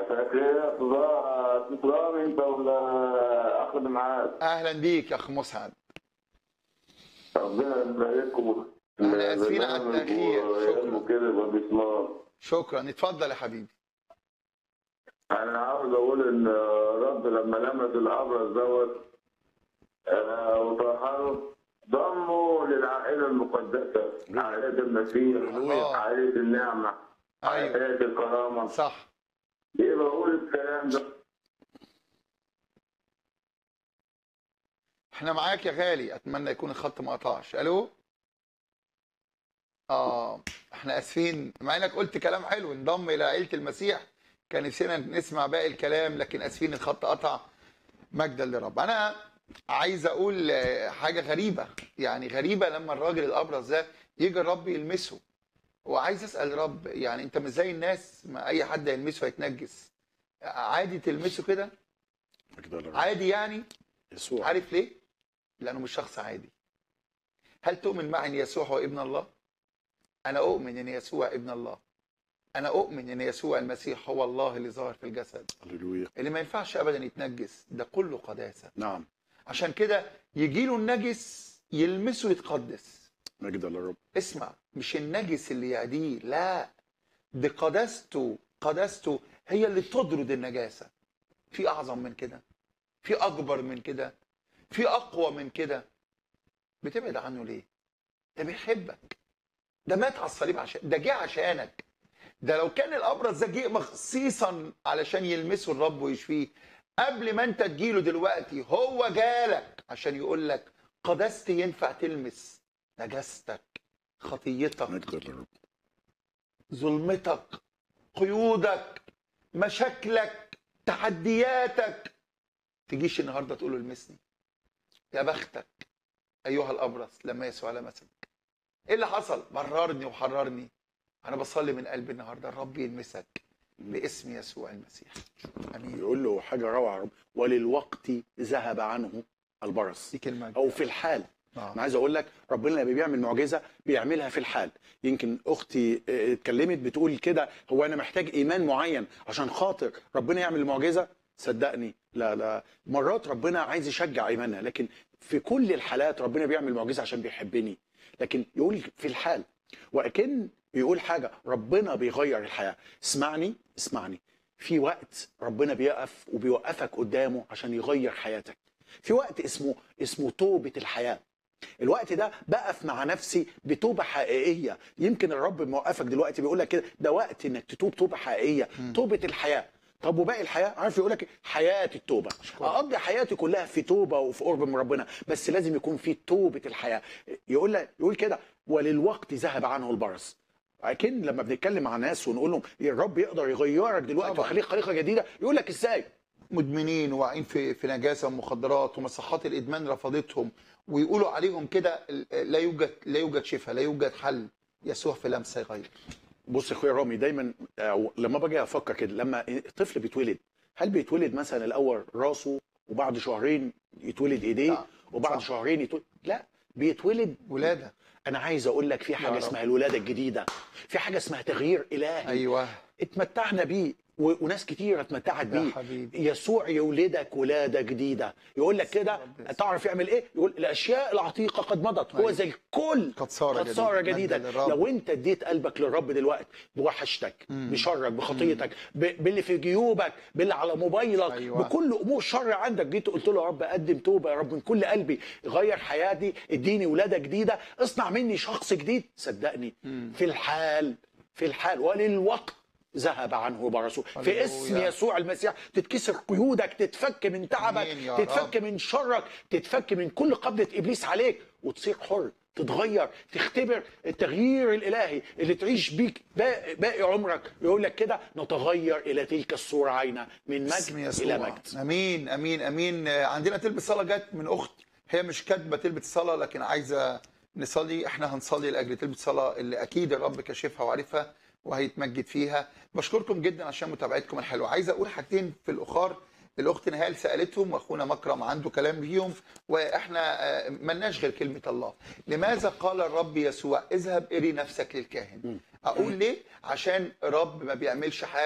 مساء الخير تضرب انت ولا اخذ معاك اهلا بيك يا اخ مسعد ربنا يبارككم احنا اسفين على البرنامج التاخير شكرا وكده وبإسلام شكرا اتفضل يا حبيبي انا عاوز اقول ان رب لما لمس الابرز دوت آه، وطهره ضمه للعائله المقدسه عائله المسيح الله. عائله النعمه ايوه عائله الكرامه صح ليه بقول الكلام ده؟ احنا معاك يا غالي اتمنى يكون الخط ما قطعش الو اه احنا اسفين مع انك قلت كلام حلو انضم الى عيله المسيح كان نفسنا نسمع باقي الكلام لكن اسفين الخط قطع مجدا لرب انا عايز اقول آه، حاجه غريبه يعني غريبه لما الراجل الابرز ده يجي الرب يلمسه وعايز اسال الرب يعني انت مش زي الناس ما اي حد يلمسه هيتنجس عادي تلمسه كده مجد للرب. عادي يعني يسوع عارف ليه؟ لأنه مش شخص عادي. هل تؤمن معي أن يسوع هو ابن الله؟ أنا أؤمن أن يسوع ابن الله. أنا أؤمن أن يسوع المسيح هو الله اللي ظهر في الجسد، هللويا اللي ما ينفعش أبدا يتنجس، ده كله قداسة. نعم عشان كده يجي له النجس يلمسه يتقدس. مجد للرب اسمع مش النجس اللي يعديه، لا دي قداسته قداسته هي اللي تطرد النجاسة. في أعظم من كده. في أكبر من كده. في اقوى من كده بتبعد عنه ليه ده بيحبك ده مات على الصليب عشان ده جه عشانك ده لو كان الابرز ده جه مخصيصا علشان يلمسه الرب ويشفيه قبل ما انت تجيله دلوقتي هو جالك عشان يقول لك قداستي ينفع تلمس نجاستك خطيتك مجد للرب ظلمتك قيودك مشاكلك تحدياتك تجيش النهارده تقول له المسني يا بختك ايها الابرص لما يسوع لمسك ايه اللي حصل بررني وحررني انا بصلي من قلبي النهارده الرب يلمسك باسم يسوع المسيح امين يقول له حاجه روعه يا رب وللوقت ذهب عنه البرص دي كلمه او في الحال آه. انا عايز اقول لك ربنا لما بيعمل معجزه بيعملها في الحال يمكن اختي آه، اتكلمت بتقول كده هو انا محتاج ايمان معين عشان خاطر ربنا يعمل المعجزه صدقني لا لا مرات ربنا عايز يشجع ايمانها لكن في كل الحالات ربنا بيعمل معجزه عشان بيحبني لكن يقول في الحال واكن بيقول حاجه ربنا بيغير الحياه اسمعني اسمعني في وقت ربنا بيقف وبيوقفك قدامه عشان يغير حياتك في وقت اسمه اسمه توبه الحياه الوقت ده بقف مع نفسي بتوبه حقيقيه يمكن الرب موقفك دلوقتي بيقول لك كده ده وقت انك تتوب توبه حقيقيه توبه الحياه طب وباقي الحياه عارف يقول لك حياه التوبه اقضي حياتي كلها في توبه وفي قرب من ربنا بس لازم يكون في توبه الحياه يقول لك يقول كده وللوقت ذهب عنه البرص لكن لما بنتكلم مع ناس ونقول لهم الرب يقدر يغيرك دلوقتي طبعا. ويخليك خليقه جديده يقول لك ازاي مدمنين وواقعين في في نجاسه ومخدرات ومصحات الادمان رفضتهم ويقولوا عليهم كده لا يوجد لا يوجد شفاء لا يوجد حل يسوع في لمسه يغير بص يا اخويا رامي دايما آه، لما باجي افكر كده لما الطفل بيتولد هل بيتولد مثلا الاول راسه وبعد شهرين يتولد ايديه لا. وبعد صح. شهرين يتولد لا بيتولد ولاده انا عايز اقول لك في يا حاجه رب. اسمها الولاده الجديده في حاجه اسمها تغيير الهي ايوه اتمتعنا بيه و- وناس كتير اتمتعت يا بيه حبيبي يسوع يولدك ولاده جديده يقول لك كده رب تعرف يعمل ايه يقول الاشياء العتيقه قد مضت هو أيوة. زي الكل قد صار قد صار جديد. جديدا مجد للرب. لو انت اديت قلبك للرب دلوقتي بوحشتك مم. بشرك بخطيتك ب- باللي في جيوبك باللي على موبايلك أيوة. بكل امور شر عندك جيت قلت له يا رب اقدم توبه يا رب من كل قلبي غير حياتي اديني ولاده جديده اصنع مني شخص جديد صدقني مم. في الحال في الحال وللوقت ذهب عنه برسول في هللويا. اسم يسوع المسيح تتكسر قيودك تتفك من تعبك آمين يا تتفك من شرك تتفك من كل قبضة إبليس عليك وتصير حر تتغير تختبر التغيير الإلهي اللي تعيش بيك باقي, باقي عمرك يقول لك كده نتغير إلى تلك الصورة عينة من اسم مجد يسوع إلى مجد امين امين امين آه، عندنا تلبس صلاه جت من اخت هي مش كاتبه تلبس صلاه لكن عايزه نصلي احنا هنصلي لاجل تلبس صلاه اللي اكيد الرب كشفها وعارفها وهيتمجد فيها بشكركم جدا عشان متابعتكم الحلوه عايز اقول حاجتين في الاخر الاخت نهال سالتهم واخونا مكرم عنده كلام ليهم واحنا آه، ملناش غير كلمه الله لماذا قال الرب يسوع اذهب اري نفسك للكاهن اقول ليه عشان رب ما بيعملش حاجه